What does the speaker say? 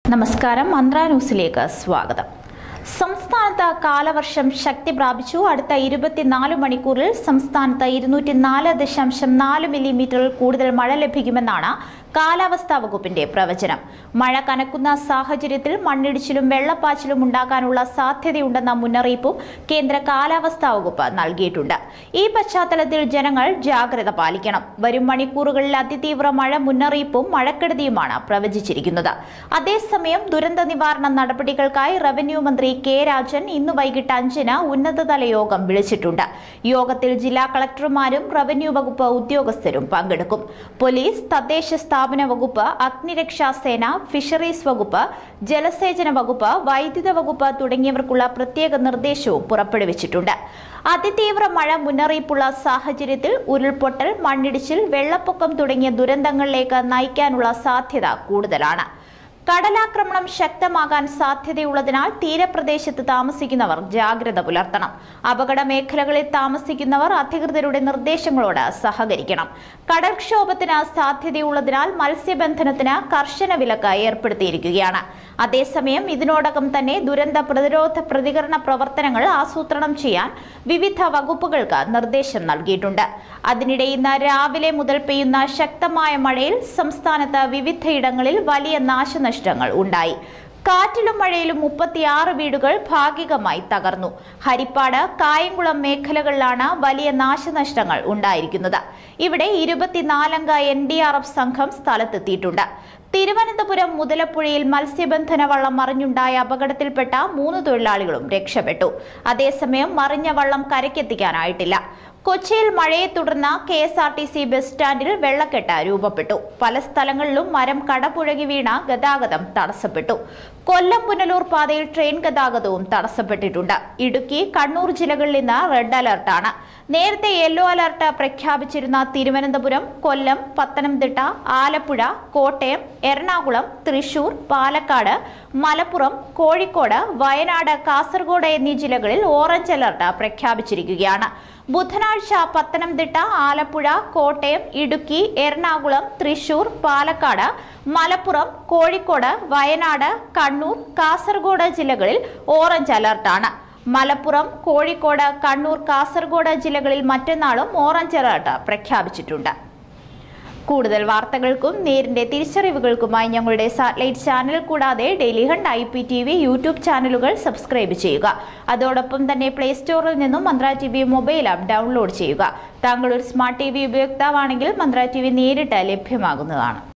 നമസ്കാരം മന്ത്ര ന്യൂസിലേക്ക് സ്വാഗതം സംസ്ഥാനത്ത് കാലവർഷം ശക്തി പ്രാപിച്ചു അടുത്ത ഇരുപത്തിനാല് മണിക്കൂറിൽ സംസ്ഥാനത്ത് ഇരുന്നൂറ്റി നാല് ദശാംശം നാല് മില്ലിമീറ്ററിൽ കൂടുതൽ മഴ ലഭിക്കുമെന്നാണ് കാലാവസ്ഥാ വകുപ്പിന്റെ പ്രവചനം മഴ കനക്കുന്ന സാഹചര്യത്തിൽ മണ്ണിടിച്ചിലും വെള്ളപ്പാച്ചിലും ഉണ്ടാകാനുള്ള സാധ്യതയുണ്ടെന്ന മുന്നറിയിപ്പും കേന്ദ്ര കാലാവസ്ഥാ വകുപ്പ് നൽകിയിട്ടുണ്ട് ഈ പശ്ചാത്തലത്തിൽ ജനങ്ങൾ ജാഗ്രത പാലിക്കണം വരും മണിക്കൂറുകളിൽ അതിതീവ്ര മഴ മുന്നറിയിപ്പും മഴക്കെടുതിയുമാണ് പ്രവചിച്ചിരിക്കുന്നത് അതേസമയം ദുരന്ത നിവാരണ നടപടികൾക്കായി റവന്യൂ മന്ത്രി കെ രാജൻ ഇന്ന് വൈകിട്ട് അഞ്ചിന് ഉന്നതതല യോഗം വിളിച്ചിട്ടുണ്ട് യോഗത്തിൽ ജില്ലാ കളക്ടർമാരും റവന്യൂ വകുപ്പ് ഉദ്യോഗസ്ഥരും പങ്കെടുക്കും പോലീസ് തദ്ദേശ സ്ഥാപന വകുപ്പ് അഗ്നിരക്ഷാ സേന ഫിഷറീസ് വകുപ്പ് ജലസേചന വകുപ്പ് വൈദ്യുത വകുപ്പ് തുടങ്ങിയവർക്കുള്ള പ്രത്യേക നിർദ്ദേശവും പുറപ്പെടുവിച്ചിട്ടുണ്ട് അതിതീവ്ര മഴ മുന്നറിയിപ്പുള്ള സാഹചര്യത്തിൽ ഉരുൾപൊട്ടൽ മണ്ണിടിച്ചിൽ വെള്ളപ്പൊക്കം തുടങ്ങിയ ദുരന്തങ്ങളിലേക്ക് നയിക്കാനുള്ള സാധ്യത കൂടുതലാണ് കടലാക്രമണം ശക്തമാകാൻ സാധ്യതയുള്ളതിനാൽ തീരപ്രദേശത്ത് താമസിക്കുന്നവർ ജാഗ്രത പുലർത്തണം അപകട മേഖലകളിൽ താമസിക്കുന്നവർ അധികൃതരുടെ നിർദ്ദേശങ്ങളോട് സഹകരിക്കണം കടൽക്ഷോഭത്തിന് സാധ്യതയുള്ളതിനാൽ മത്സ്യബന്ധനത്തിന് കർശന വിലക്ക് ഏർപ്പെടുത്തിയിരിക്കുകയാണ് അതേസമയം ഇതിനോടകം തന്നെ ദുരന്ത പ്രതിരോധ പ്രതികരണ പ്രവർത്തനങ്ങൾ ആസൂത്രണം ചെയ്യാൻ വിവിധ വകുപ്പുകൾക്ക് നിർദ്ദേശം നൽകിയിട്ടുണ്ട് അതിനിടെ ഇന്ന് രാവിലെ മുതൽ പെയ്യുന്ന ശക്തമായ മഴയിൽ സംസ്ഥാനത്ത് വിവിധയിടങ്ങളിൽ വലിയ നാശനഷ്ടങ്ങൾ ഉണ്ടായി കാറ്റിലും മഴയിലും മുപ്പത്തിയാറ് വീടുകൾ ഭാഗികമായി തകർന്നു ഹരിപ്പാട് കായംകുളം മേഖലകളിലാണ് വലിയ നാശനഷ്ടങ്ങൾ ഉണ്ടായിരിക്കുന്നത് ഇവിടെ ഇരുപത്തിനാലംഗ എൻ ഡി ആർ എഫ് സംഘം സ്ഥലത്തെത്തിയിട്ടുണ്ട് തിരുവനന്തപുരം മുതലപ്പുഴയിൽ മത്സ്യബന്ധന വള്ളം മറിഞ്ഞുണ്ടായ അപകടത്തിൽപ്പെട്ട മൂന്ന് തൊഴിലാളികളും രക്ഷപ്പെട്ടു അതേസമയം മറിഞ്ഞ വള്ളം കരയ്ക്കെത്തിക്കാനായിട്ടില്ല കൊച്ചിയിൽ മഴയെ തുടർന്ന് K S R T C bus സ്റ്റാൻഡിൽ വെള്ളക്കെട്ട് രൂപപ്പെട്ടു പല സ്ഥലങ്ങളിലും മരം കടപുഴകി വീണ ഗതാഗതം തടസ്സപ്പെട്ടു കൊല്ലം പുനലൂർ പാതയിൽ ട്രെയിൻ ഗതാഗതവും തടസ്സപ്പെട്ടിട്ടുണ്ട് ഇടുക്കി കണ്ണൂർ ജില്ലകളിൽ ഇന്ന് റെഡ് അലർട്ടാണ് നേരത്തെ യെല്ലോ അലർട്ട് പ്രഖ്യാപിച്ചിരുന്ന തിരുവനന്തപുരം കൊല്ലം പത്തനംതിട്ട ആലപ്പുഴ കോട്ടയം എറണാകുളം തൃശൂർ പാലക്കാട് മലപ്പുറം കോഴിക്കോട് വയനാട് കാസർഗോഡ് എന്നീ ജില്ലകളിൽ ഓറഞ്ച് അലർട്ട് പ്രഖ്യാപിച്ചിരിക്കുകയാണ് ബുധനാഴ്ച പത്തനംതിട്ട ആലപ്പുഴ കോട്ടയം ഇടുക്കി എറണാകുളം തൃശൂർ പാലക്കാട് മലപ്പുറം കോഴിക്കോട് വയനാട് കണ്ണൂർ കാസർഗോഡ് ജില്ലകളിൽ ഓറഞ്ച് അലർട്ടാണ് മലപ്പുറം കോഴിക്കോട് കണ്ണൂർ കാസർഗോഡ് ജില്ലകളിൽ മറ്റന്നാളും ഓറഞ്ച് അലർട്ട് പ്രഖ്യാപിച്ചിട്ടുണ്ട് കൂടുതൽ വാർത്തകൾക്കും നേരിന്റെ തിരിച്ചറിവുകൾക്കുമായി ഞങ്ങളുടെ സാറ്റലൈറ്റ് ചാനൽ കൂടാതെ Dailyhunt I P T V YouTube ചാനലുകൾ സബ്സ്ക്രൈബ് ചെയ്യുക അതോടൊപ്പം തന്നെ പ്ലേ സ്റ്റോറിൽ നിന്നും Mantra T V mobile app download ചെയ്യുക താങ്കൾ ഒരു സ്മാർട്ട് ടി വി ഉപയോക്താവാണെങ്കിൽ മന്ത്ര ടി വി നേരിട്ട് ലഭ്യമാകുന്നതാണ്